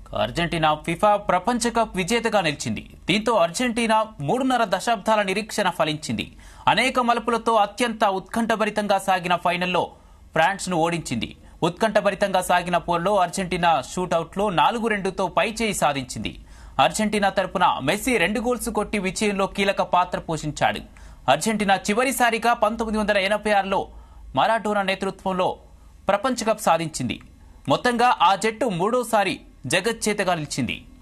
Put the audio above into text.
Argentina FIFA ప్రపంచ cup విజేతగా నిలిచింది దీంతో అర్జెంటీనా మూడున్నర దశాబ్దాల నిరీక్షణ ఫలించింది అనేక మలుపులతో అత్యంత ఉత్కంఠభరితంగా సాగిన ఫైనల్లో ఫ్రాన్స్ ను ఓడించింది ఉత్కంఠభరితంగా సాగిన పోరులో అర్జెంటీనా షూటౌట్లో నాలుగు రెండుతో పైచేయి సాధించింది అర్జెంటీనా తరపున మెస్సీ రెండు గోల్స్ కొట్టి విజయంలో కీలక పాత్ర పోషించాడు అర్జెంటీనా చివరిసారిగా పంతొమ్మిది వందల ఎనభై ఆరులో మరాడోనా నేతృత్వంలో ప్రపంచ కప్ సాధించింది మొత్తంగా ఆ జట్టు మూడోసారి జగజ్జేతగా నిలిచింది